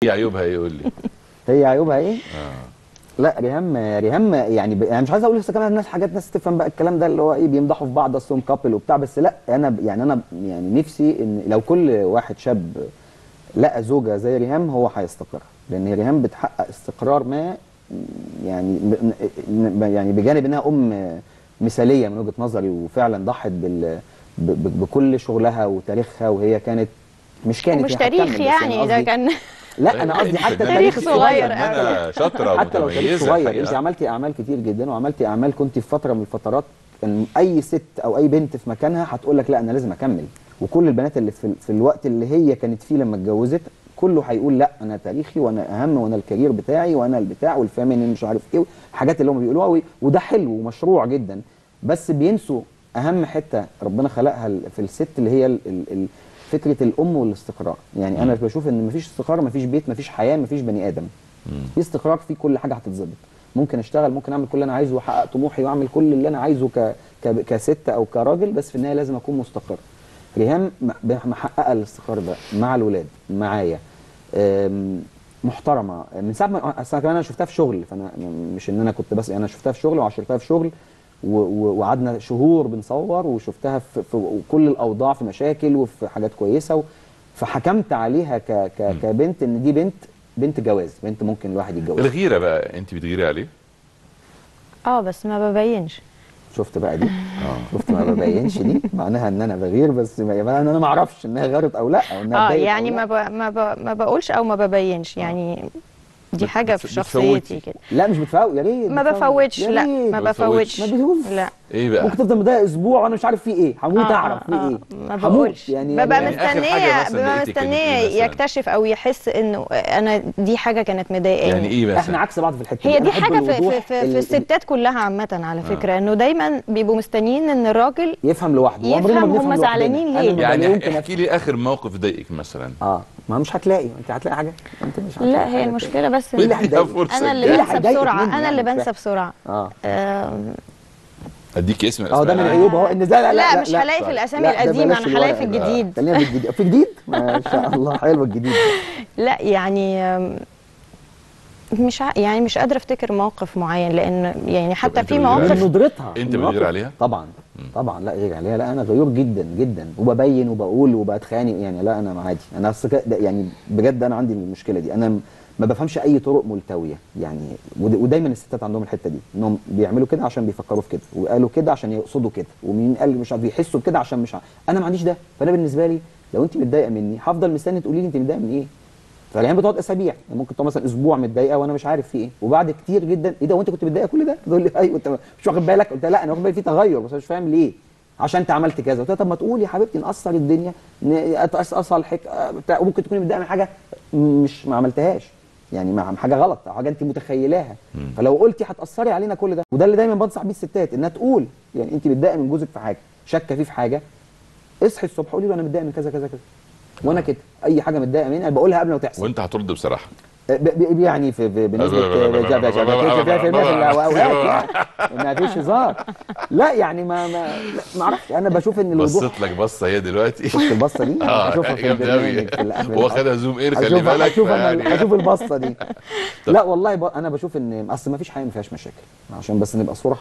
هي عيوبها ايه يقول لي هي عيوبها ايه اه لا ريهام ريهام يعني ب... يعني مش عايز اقول لسه كمان الناس حاجات ناس تفهم بقى الكلام ده اللي هو ايه بيمدحوا في بعض اصلهم كابل وبتاع بس لا انا ب- يعني انا يعني نفسي ان لو كل واحد شاب لقى زوجه زي ريهام هو هيستقر لان ريهام بتحقق استقرار ما يعني ب... ن- يعني بجانب انها ام مثاليه من وجهه نظري وفعلا ضحت بال ب... ب... بكل شغلها وتاريخها وهي كانت مش كانت ومش هي هتكمل، تاريخ بس أنا يعني ده قصدي- كان لا انا قصدي حتى تاريخ صغير فنانة شاطره حتى لو تاريخ ومتميزه صغير الحقيقة. انت عملتي اعمال كتير جدا وعملتي اعمال كنت في فتره من الفترات كان اي ست او اي بنت في مكانها هتقول لك لا انا لازم اكمل وكل البنات اللي في, في الوقت اللي هي كانت فيه لما اتجوزت كله هيقول لا انا تاريخي وانا اهم وانا الكارير بتاعي وانا البتاع والفيمينين مش عارف ايه الحاجات اللي هم بيقولوها و- وده حلو ومشروع جدا بس بينسوا اهم حته ربنا خلقها ال- في الست اللي هي ال ال ال فكره الام والاستقرار يعني انا بشوف ان مفيش استقرار مفيش بيت مفيش حياه مفيش بني ادم في استقرار في كل حاجه هتتظبط ممكن اشتغل ممكن اعمل كل اللي انا عايزه واحقق طموحي واعمل كل اللي انا عايزه ك... ك... كست او كراجل بس في النهايه لازم اكون مستقر ريهام م- ب- محققه الاستقرار ده مع الولاد معايا أم، محترمه من ساعه ما اصل أنا كمان انا شفتها في شغل فانا م- مش ان انا كنت بس انا شفتها في شغل وعاشرتها في شغل و- و- وقعدنا شهور بنصور وشفتها في, في كل الاوضاع في مشاكل وفي حاجات كويسه و... فحكمت عليها ك... ك... كبنت ان دي بنت بنت جواز بنت ممكن الواحد يتجوزها الغيره بقى انت بتغيري عليه اه بس ما ببينش شفت بقى دي شفت ما ببينش دي معناها ان انا بغير بس ما يعني انا ما اعرفش انها غيرت او لا او انها اه اتضايقت أو يعني لا. ما ب... ما ب... ما بقولش او ما ببينش يعني دي بت- حاجه بت- في شخصيتي بتفوتي. كده لا مش بتفوت يا ريت ما بتفوت. بفوتش يا لا ريت. ما ما بفوتش ما بيهوف. لا ايه بقى ممكن تفضل مضايق اسبوع وانا مش عارف فيه ايه هموت آه، اعرف فيه آه، ايه ما هموت. بقولش يعني ببقى يعني آخر حاجة مستنيه مثلا ببقى لقيتك كانت مستنيه إيه مثلاً؟ يكتشف او يحس انه انا دي حاجه كانت مضايقاني يعني ايه مثلا احنا عكس بعض في الحته هي أنا دي أحب حاجه في, في, الوضوح في, ال- في الستات كلها عامه على فكره انه دايما بيبقوا مستنيين ان الراجل يفهم لوحده وعمرنا ما يفهم بنفهم هم لوحدنا. زعلانين أنا ليه. ما يعني بلاقيهم كده. احكي لي اخر موقف ضايقك مثلا اه ما مش هتلاقي انت هتلاقي حاجه انت مش هتلاقي لا حاجة هي كده. المشكله بس إيه اللي إن هيضايقك؟ فرصة انا اللي إيه اللي بنسى هيضايقك بسرعه مني انا يعني؟ اللي مش بنسى فاهم. بسرعه اه اديك اسم اه ده من الأسماء. عيوب اهو ان ده لا لا لا, مش هلاقي في الاسامي لا، ده القديمه بلاش انا هلاقي في الورق ده. الجديد خلينا في الجديد في جديد ما شاء الله حلو الجديد ده. لا يعني أم، مش ع... يعني مش قادره افتكر موقف معين لان يعني حتى أنت في بتغير من مواقف ندرتها أنت المواقف- بتغير عليها؟ طبعا طبعا لا غير عليها لا انا غيور جدا جدا وببين وبقول وبتخانق يعني لا انا عادي انا أصل كده- ده يعني بجد انا عندي المشكله دي انا ما بفهمش اي طرق ملتويه يعني ود- ودايما الستات عندهم الحته دي انهم بيعملوا كده عشان بيفكروا في كده وقالوا كده عشان يقصدوا كده ومين قال مش عارف يحسوا بكده عشان مش عارف. انا ما عنديش ده فانا بالنسبه لي لو انت متضايقه مني هفضل مستني تقولي لي انت متضايقه من ايه فالعيال بتقعد اسابيع يعني ممكن تقعد مثلا اسبوع متضايقه وانا مش عارف في ايه وبعد كتير جدا ايه ده وانت كنت متضايقه كل ده تقول لي ايوه انت مش واخد بالك قلت لها لا انا واخد بالي في تغير بس أنا مش فاهم ليه عشان انت عملت كذا قلت لها طب ما تقول يا حبيبتي نقصر الدنيا ن- أص- اصلحك آه، بتاع وممكن تكوني متضايقه من حاجه مش ما عملتهاش يعني مع حاجه غلط او حاجه انت متخيلاها فلو قلتي هتاثري علينا كل ده وده اللي دايما بنصح بيه الستات انها تقول يعني انت متضايقه من جوزك في حاجه شاكه فيه في حاجه اصحي الصبح قولي له انا متضايقه من كذا كذا كذا وانا كده اي حاجه متضايقه منها بقولها قبل ما تحصل وانت هترد بصراحه ب- ب- يعني في في بنسبه 90% من الاوقات يعني ما فيش هزار لا يعني ما ما ما اعرفش انا بشوف ان الوضوح بصيت لك بصه هي دلوقتي شفت البصه دي اه اشوفها في جامده قوي البرنامج في الأهل هو خدها زوم ايه خلي اشوف بالك اشوف انا يعني اشوف البصه دي لا والله ب... انا بشوف ان اصل ما فيش حاجه ما فيهاش مشاكل عشان بس نبقى صراحه